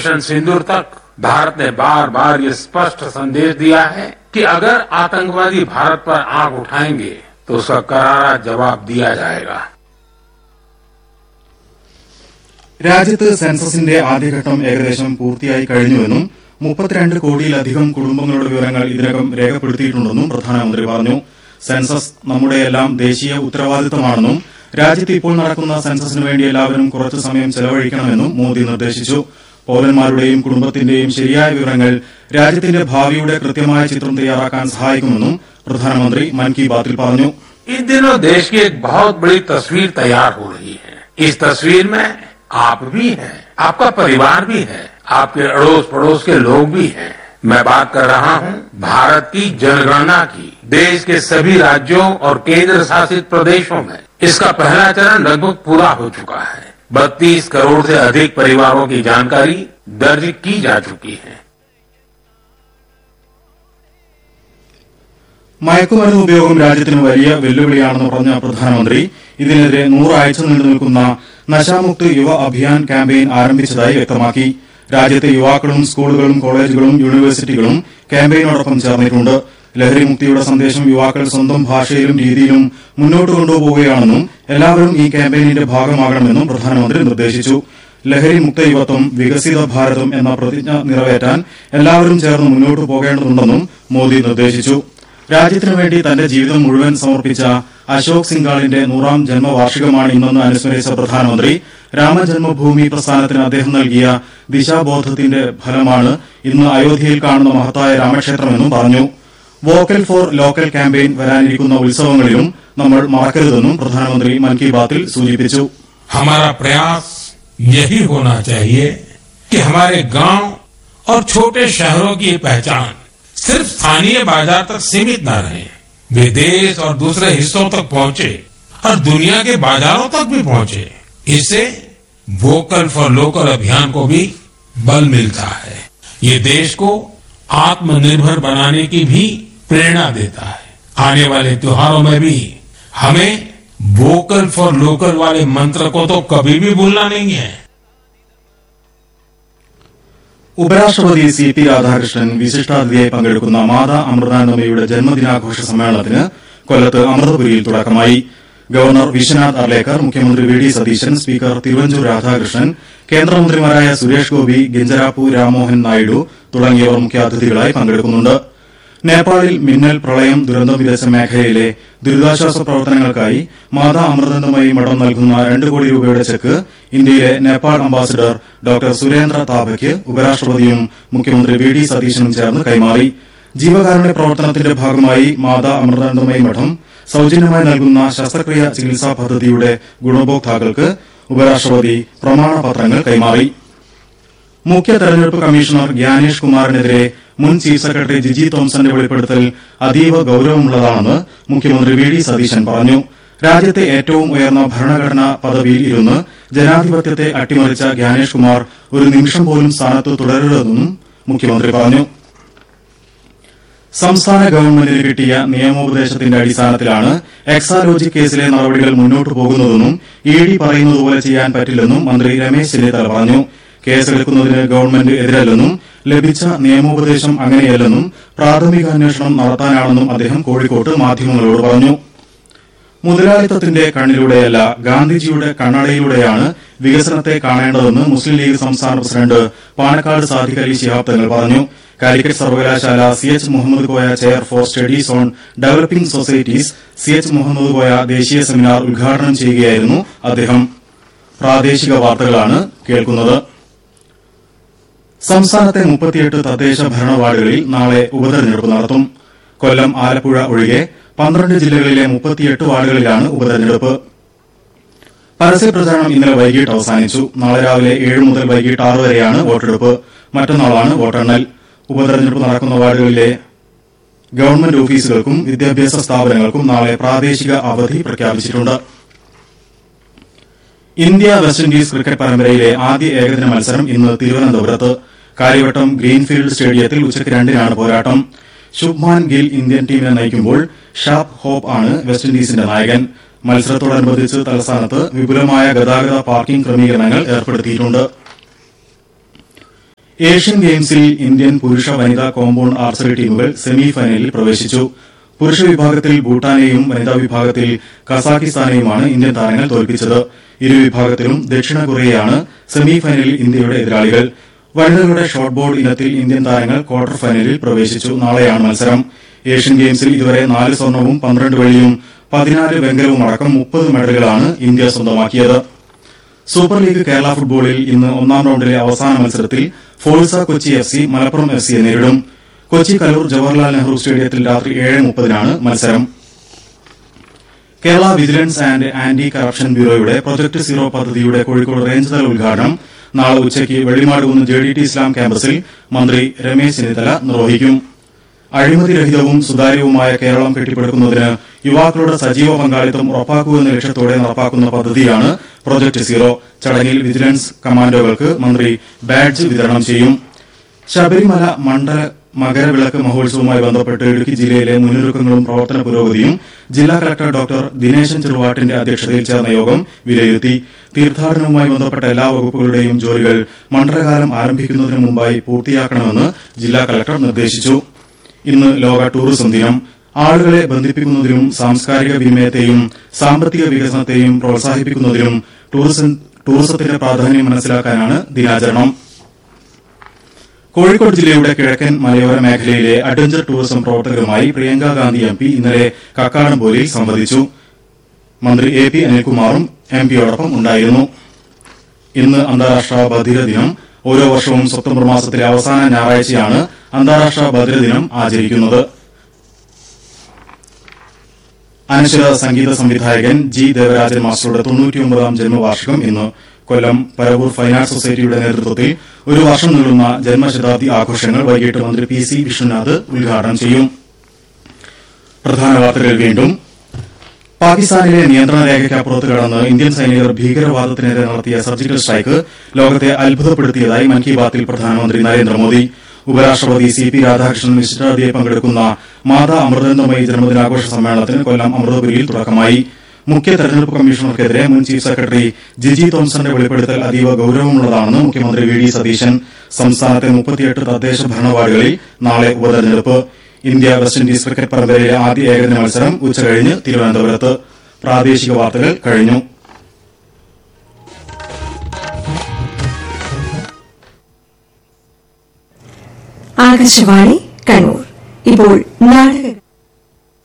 operation सिंदूर तक भारत ने बार बार ये स्पष्ट संदेश दिया है कि अगर आतंकवादी भारत पर आंख उठाएंगे तो उसका करारा जवाब दिया जाएगा രാജ്യത്ത് സെൻസസിന്റെ ആദ്യഘട്ടം ഏകദേശം പൂർത്തിയായി കഴിഞ്ഞുവെന്നും മുപ്പത്തിരണ്ട് കോടിയിലധികം കുടുംബങ്ങളുടെ വിവരങ്ങൾ ഇതിനകം രേഖപ്പെടുത്തിയിട്ടുണ്ടെന്നും പ്രധാനമന്ത്രി പറഞ്ഞു സെൻസസ് നമ്മുടെയെല്ലാം ദേശീയ ഉത്തരവാദിത്തമാണെന്നും രാജ്യത്ത് ഇപ്പോൾ നടക്കുന്ന സെൻസസിന് വേണ്ടി എല്ലാവരും കുറച്ചു സമയം ചെലവഴിക്കണമെന്നും മോദി നിർദ്ദേശിച്ചു പൌരന്മാരുടെയും കുടുംബത്തിന്റെയും ശരിയായ വിവരങ്ങൾ രാജ്യത്തിന്റെ ഭാവിയുടെ കൃത്യമായ ചിത്രം തയ്യാറാക്കാൻ സഹായിക്കുമെന്നും പ്രധാനമന്ത്രി മൻ കി ബാത്തിൽ പറഞ്ഞു इन दिनों देश की एक बहुत बड़ी तस्वीर तैयार हो रही है इस तस्वीर में आप भी हैं आपका परिवार भी है आपके अड़ोस पड़ोस के लोग भी हैं मैं बात कर रहा हूं भारत की जनगणना की देश के सभी राज्यों और केंद्र शासित प्रदेशों में इसका पहला चरण लगभग पूरा हो चुका है बत्तीस करोड़ से अधिक परिवारों की जानकारी दर्ज की जा चुकी है മയക്കുമരുന്ന് ഉപയോഗം രാജ്യത്തിന് വലിയ വെല്ലുവിളിയാണെന്ന് പറഞ്ഞ പ്രധാനമന്ത്രി ഇതിനെതിരെ നൂറാഴ്ച നീണ്ടു നിൽക്കുന്ന നശാമുക്ത് യുവ അഭിയാൻ ക്യാമ്പയിൻ ആരംഭിച്ചതായി വ്യക്തമാക്കി രാജ്യത്തെ യുവാക്കളും സ്കൂളുകളും കോളേജുകളും യൂണിവേഴ്സിറ്റികളും ക്യാമ്പയിനോടൊപ്പം ചേർന്നിട്ടുണ്ട് ലഹരി മുക്തിയുടെ സന്ദേശം യുവാക്കൾ സ്വന്തം ഭാഷയിലും രീതിയിലും മുന്നോട്ട് കൊണ്ടുപോവുകയാണെന്നും എല്ലാവരും ഈ ക്യാമ്പയിനിന്റെ ഭാഗമാകണമെന്നും പ്രധാനമന്ത്രി നിർദ്ദേശിച്ചു ലഹരി മുക്ത യുവത്വം വികസിത ഭാരതം എന്ന പ്രതിജ്ഞ നിറവേറ്റാൻ എല്ലാവരും ചേർന്ന് മുന്നോട്ട് പോകേണ്ടതുണ്ടെന്നും മോദി നിർദ്ദേശിച്ചു രാജ്യത്തിനു വേണ്ടി തന്റെ ജീവിതം മുഴുവൻ സമർപ്പിച്ച അശോക് സിംഗാളിന്റെ നൂറാം ജന്മവാർഷികമാണ് ഇന്നെന്ന് അനുസ്മരിച്ച പ്രധാനമന്ത്രി രാമജന്മഭൂമി പ്രസ്ഥാനത്തിന് അദ്ദേഹം നൽകിയ ദിശാബോധത്തിന്റെ ഫലമാണ് ഇന്ന് അയോധ്യയിൽ കാണുന്ന മഹത്തായ രാമക്ഷേത്രമെന്നും പറഞ്ഞു വോക്കൽ ഫോർ ലോക്കൽ ക്യാമ്പയിൻ വരാനിരിക്കുന്ന ഉത്സവങ്ങളിലും നമ്മൾ മറക്കരുതെന്നും പ്രധാനമന്ത്രി മൻ കി ബാത്തിൽ സൂചിപ്പിച്ചു हमारा प्रयास यही होना चाहिए कि हमारे गांव और छोटे शहरों की ये पहचान सिर्फ स्थानीय बाजार तक सीमित न रहे वे देश और दूसरे हिस्सों तक पहुंचे और दुनिया के बाजारों तक भी पहुंचे इससे वोकल फॉर लोकल अभियान को भी बल मिलता है ये देश को आत्मनिर्भर बनाने की भी प्रेरणा देता है आने वाले त्योहारों में भी हमें वोकल फॉर लोकल वाले मंत्र को तो कभी भी भूलना नहीं है ഉപരാഷ്ട്രപതി സി പി രാധാകൃഷ്ണൻ വിശിഷ്ടാതിഥിയായി പങ്കെടുക്കുന്ന മാതാ അമൃതാനന്ദമയുടെ ജന്മദിനാഘോഷ സമ്മേളനത്തിന് കൊല്ലത്ത് അമൃതപുരിയിൽ തുടക്കമായി ഗവർണർ വിശ്വനാഥ് അർലേക്കർ മുഖ്യമന്ത്രി V D Satheesan speaker Thiruvanchoor Radhakrishnan കേന്ദ്രമന്ത്രിമാരായ സുരേഷ് ഗോപി ഗിഞ്ചരാപ്പു രാമോഹൻ നായിഡു തുടങ്ങിയവർ മുഖ്യാതിഥികളായി പങ്കെടുക്കുന്നുണ്ട് നേപ്പാളിൽ മിന്നൽ പ്രളയം ദുരന്തം വിതച്ച മേഖലയിലെ ദുരിതാശ്വാസ പ്രവർത്തനങ്ങൾക്കായി മാതാ അമൃതന്ദമയി മഠം നൽകുന്ന രണ്ട് കോടി രൂപയുടെ ചെക്ക് ഇന്ത്യയിലെ നേപ്പാൾ അംബാസിഡർ ഡോക്ടർ സുരേന്ദ്ര താപയ്ക്ക് ഉപരാഷ്ട്രപതിയും മുഖ്യമന്ത്രി വി ഡി സതീശനും ചേർന്ന് കൈമാറി ജീവകാരുണ്യ പ്രവർത്തനത്തിന്റെ ഭാഗമായി മാതാ അമൃതാനന്ദമയി മഠം സൌജന്യമായി നൽകുന്ന ശസ്ത്രക്രിയ ചികിത്സാ പദ്ധതിയുടെ ഗുണഭോക്താക്കൾക്ക് ഉപരാഷ്ട്രപതി പ്രമാണപത്രങ്ങൾ കൈമാറി മുഖ്യ തെരഞ്ഞെടുപ്പ് കമ്മീഷണർ ഗ്യാനേഷ് കുമാറിനെതിരെ മുൻ ചീഫ് സെക്രട്ടറി ജിജി തോംസന്റെ വെളിപ്പെടുത്തൽ അതീവ ഗൌരവമുള്ളതാണെന്ന് മുഖ്യമന്ത്രി വി ഡി സതീശൻ പറഞ്ഞു രാജ്യത്തെ ഏറ്റവും ഉയർന്ന ഭരണഘടനാ പദവിയിൽ ഇരുന്ന് ജനാധിപത്യത്തെ അട്ടിമറിച്ച ഗ്യാനേഷ് കുമാർ ഒരു നിമിഷം പോലും സ്ഥാനത്ത് തുടരരുതെന്നും മുഖ്യമന്ത്രി പറഞ്ഞു സംസ്ഥാന ഗവൺമെന്റിന് കിട്ടിയ നിയമോപദേശത്തിന്റെ അടിസ്ഥാനത്തിലാണ് എക്സാലോജി കേസിലെ നടപടികൾ മുന്നോട്ടു പോകുന്നതെന്നും ഇ ഡി പറയുന്നതുപോലെ ചെയ്യാൻ പറ്റില്ലെന്നും മന്ത്രി രമേശ് ചെന്നിത്തല പറഞ്ഞു കേസെടുക്കുന്നതിന് ഗവൺമെന്റ് എതിരല്ലെന്നും ലഭിച്ച നിയമോപദേശം അങ്ങനെയല്ലെന്നും പ്രാഥമിക അന്വേഷണം നടത്താനാണെന്നും അദ്ദേഹം കോഴിക്കോട്ട് മാധ്യമങ്ങളോട് പറഞ്ഞു മുതലാളിത്തത്തിന്റെ കണ്ണിലൂടെയല്ല ഗാന്ധിജിയുടെ കണ്ണടയിലൂടെയാണ് വികസനത്തെ കാണേണ്ടതെന്ന് മുസ്ലിം ലീഗ് സംസ്ഥാന പ്രസിഡന്റ് പാണക്കാട് സാദിഖ് അലി ശിഹാബ് തങ്ങൾ പറഞ്ഞു കാലിക്കറ്റ് സർവകലാശാല C H Muhammad Koya chair for studies on developing societies C H Muhammad Koya ദേശീയ സെമിനാർ ഉദ്ഘാടനം ചെയ്യുകയായിരുന്നു അദ്ദേഹം പ്രാദേശിക വാർത്തകളാണ് കേൾക്കുന്നത് സംസ്ഥാനത്തെ മുപ്പത്തിയെട്ട് തദ്ദേശ ഭരണ വാർഡുകളിൽ നാളെ ഉപതെരഞ്ഞെടുപ്പ് നടത്തും കൊല്ലം ആലപ്പുഴ ഒഴികെ പന്ത്രണ്ട് ജില്ലകളിലെ മുപ്പത്തിയെട്ട് വാർഡുകളിലാണ് ഉപതെരഞ്ഞെടുപ്പ് പരസ്യ പ്രചാരണം ഇന്നലെ വൈകിട്ട് അവസാനിച്ചു നാളെ രാവിലെ ഏഴ് മുതൽ വൈകിട്ട് ആറ് വരെയാണ് വോട്ടെടുപ്പ് മറ്റന്നാളാണ് വോട്ടെണ്ണൽ ഉപതെരഞ്ഞെടുപ്പ് നടക്കുന്ന വാർഡുകളിലെ ഗവൺമെന്റ് ഓഫീസുകൾക്കും വിദ്യാഭ്യാസ സ്ഥാപനങ്ങൾക്കും നാളെ പ്രാദേശിക അവധി പ്രഖ്യാപിച്ചിട്ടുണ്ട് ഇന്ത്യ വെസ്റ്റ് ഇൻഡീസ് ക്രിക്കറ്റ് പരമ്പരയിലെ ആദ്യ ഏകദിന മത്സരം ഇന്ന് തിരുവനന്തപുരത്ത് കാര്യവട്ടം ഗ്രീൻഫീൽഡ് സ്റ്റേഡിയത്തിൽ ഉച്ചയ്ക്ക് രണ്ടിനാണ് പോരാട്ടം ശുഭ്മാൻ ഗിൽ ഇന്ത്യൻ ടീമിനെ നയിക്കുമ്പോൾ ഷാപ്പ് ഹോപ്പ് ആണ് വെസ്റ്റ് ഇൻഡീസിന്റെ നായകൻ മത്സരത്തോടനുബന്ധിച്ച് തലസ്ഥാനത്ത് വിപുലമായ ഗതാഗത പാർക്കിംഗ് ക്രമീകരണങ്ങൾ ഏർപ്പെടുത്തിയിട്ടുണ്ട് ഏഷ്യൻ ഗെയിംസിൽ ഇന്ത്യൻ പുരുഷ വനിതാ കോമ്പൌണ്ട് ആർച്ചറി ടീമുകൾ സെമി ഫൈനലിൽ പ്രവേശിച്ചു പുരുഷ വിഭാഗത്തിൽ ഭൂട്ടാനെയും വനിതാ വിഭാഗത്തിൽ കസാഖിസ്ഥാനെയുമാണ് ഇന്ത്യൻ താരങ്ങൾ തോൽപ്പിച്ചത് ഇരു വിഭാഗത്തിലും ദക്ഷിണ കൊറിയയാണ് സെമി ഫൈനലിൽ ഇന്ത്യയുടെ എതിരാളികൾ വനിതകളുടെ ഷോട്ട് ബോർഡ് ഇനത്തിൽ ഇന്ത്യൻ താരങ്ങൾ ക്വാർട്ടർ ഫൈനലിൽ പ്രവേശിച്ചു നാളെയാണ് മത്സരം ഏഷ്യൻ ഗെയിംസിൽ ഇതുവരെ നാല് സ്വർണവും പന്ത്രണ്ട് വെള്ളിയും പതിനാല് വെങ്കലവും അടക്കം മുപ്പത് മെഡലുകളാണ് ഇന്ത്യ സ്വന്തമാക്കിയത് സൂപ്പർ ലീഗ് കേരള ഫുട്ബോളിൽ ഇന്ന് ഒന്നാം റൌണ്ടിലെ അവസാന മത്സരത്തിൽ force Kochi F C Malappuram F സിയെ നേരിടും കൊച്ചി കലൂർ ജവഹർലാൽ നെഹ്റു സ്റ്റേഡിയത്തിൽ രാത്രി ഏഴ് മുപ്പതിനാണ് മത്സരം Kerala vigilance and anti corruption ബ്യൂറോയുടെ പ്രൊജക്ട് സീറോ പദ്ധതിയുടെ കോഴിക്കോട് റേഞ്ച് തല ഉദ്ഘാടനം നാളെ ഉച്ചയ്ക്ക് Vellimadukunnu J D T Islam ക്യാമ്പസിൽ മന്ത്രി രമേശ് ചെന്നിത്തല നിർവഹിക്കും അഴിമതിരഹിതവും സുതാര്യവുമായ കേരളം കെട്ടിപ്പടുക്കുന്നതിന് യുവാക്കളുടെ സജീവ പങ്കാളിത്തം ഉറപ്പാക്കുമെന്ന ലക്ഷ്യത്തോടെ നടപ്പാക്കുന്ന പദ്ധതിയാണ് പ്രൊജക്ട് സീറോ ചടങ്ങിൽ വിജിലൻസ് കമാൻഡോകൾക്ക് മന്ത്രി ബാഡ്ജ് വിതരണം ചെയ്യും ശബരിമല മണ്ഡല മകരവിളക്ക് മഹോത്സവവുമായി ബന്ധപ്പെട്ട് ഇടുക്കി ജില്ലയിലെ മുന്നൊരുക്കങ്ങളും പ്രവർത്തന പുരോഗതിയും ജില്ലാ കളക്ടർ ഡോക്ടർ ദിനേശൻ ചെറുവാട്ടിന്റെ അധ്യക്ഷതയിൽ ചേർന്ന യോഗം വിലയിരുത്തി തീർത്ഥാടനവുമായി ബന്ധപ്പെട്ട എല്ലാ വകുപ്പുകളുടെയും ജോലികൾ മണ്ഡലകാലം ആരംഭിക്കുന്നതിന് മുമ്പായി പൂർത്തിയാക്കണമെന്ന് ജില്ലാ കളക്ടർ നിർദ്ദേശിച്ചു ഇന്ന് ലോക ടൂറിസം ദിനം ആളുകളെ ബന്ധിപ്പിക്കുന്നതിനും സാംസ്കാരിക വിനിമയത്തെയും സാമ്പത്തിക വികസനത്തെയും പ്രോത്സാഹിപ്പിക്കുന്നതിനും ടൂറിസം ടൂറിസത്തിന്റെ പ്രാധാന്യം മനസ്സിലാക്കാനാണ് ദിനാചരണം കോഴിക്കോട് ജില്ലയുടെ കിഴക്കൻ മലയോര മേഖലയിലെ അഡ്വഞ്ചർ ടൂറിസം പ്രവർത്തകരുമായി പ്രിയങ്ക ഗാന്ധി എം പി ഇന്നലെ കക്കാടംപോലിൽ സംവദിച്ചു മന്ത്രി എ പി അനിൽകുമാറും എം പിയോടൊപ്പം ഉണ്ടായിരുന്നു ഇന്ന് അന്താരാഷ്ട്ര ബധിര ദിനം ഓരോ വർഷവും സെപ്റ്റംബർ മാസത്തിലെ അവസാന ഞായറാഴ്ചയാണ് അന്താരാഷ്ട്ര ബധിര ദിനം ആചരിക്കുന്നത് അനശ്വര സംഗീത സംവിധായകൻ ജി ദേവരാജൻ മാസ്റ്ററുടെ തൊണ്ണൂറ്റിയൊമ്പതാം ജന്മവാർഷികം ഇന്ന് കൊല്ലം പരവൂർ ഫൈൻ ആർട്സ് സൊസൈറ്റിയുടെ നേതൃത്വത്തിൽ ഒരു വർഷം നീളുന്ന ജന്മശതാബ്ദി ആഘോഷങ്ങൾ വൈകിട്ട് മന്ത്രി പി സി വിഷ്ണുനാഥ് ഉദ്ഘാടനം ചെയ്യും പ്രധാന വാർത്തകൾ വീണ്ടും പാകിസ്ഥാനിലെ നിയന്ത്രണ രേഖയ്ക്കപ്പുറത്ത് കടന്ന് ഇന്ത്യൻ സൈനികർ ഭീകരവാദത്തിനെതിരെ നടത്തിയ സർജിക്കൽ സ്ട്രൈക്ക് ലോകത്തെ അത്ഭുതപ്പെടുത്തിയതായി മൻ കി ബാത്തിൽ പ്രധാനമന്ത്രി നരേന്ദ്രമോദി ഉപരാഷ്ട്രപതി സി പി രാധാകൃഷ്ണൻ വിശിഷ്ടാതിഥിയായി പങ്കെടുക്കുന്ന മാതാ അമൃതേന്ദ്രമയി ജന്മദിനാഘോഷ സമ്മേളനത്തിന് കൊല്ലം അമൃതപുരിയിൽ തുടക്കമായി മുഖ്യ തെരഞ്ഞെടുപ്പ് കമ്മീഷണർക്കെതിരെ മുൻ ചീഫ് സെക്രട്ടറി ജിജി തോംസന്റെ വെളിപ്പെടുത്തൽ അതീവ ഗൌരവമുള്ളതാണെന്ന് മുഖ്യമന്ത്രി വി ഡി സതീശൻ സംസ്ഥാനത്തെ മുപ്പത്തിയെട്ട് തദ്ദേശ ഭരണ വാർഡുകളിൽ നാളെ ഉപതെരഞ്ഞെടുപ്പ് ഇന്ത്യ വെസ്റ്റ് ഇൻഡീസ് ക്രിക്കറ്റ് പരമ്പരയിലെ ആദ്യ ഏകദിന മത്സരം ഉച്ചകഴിഞ്ഞ് തിരുവനന്തപുരത്ത് പ്രാദേശിക വാർത്തകൾ കഴിഞ്ഞു ആകാശവാണി കണ്ണൂർ ഇപ്പോൾ നാടക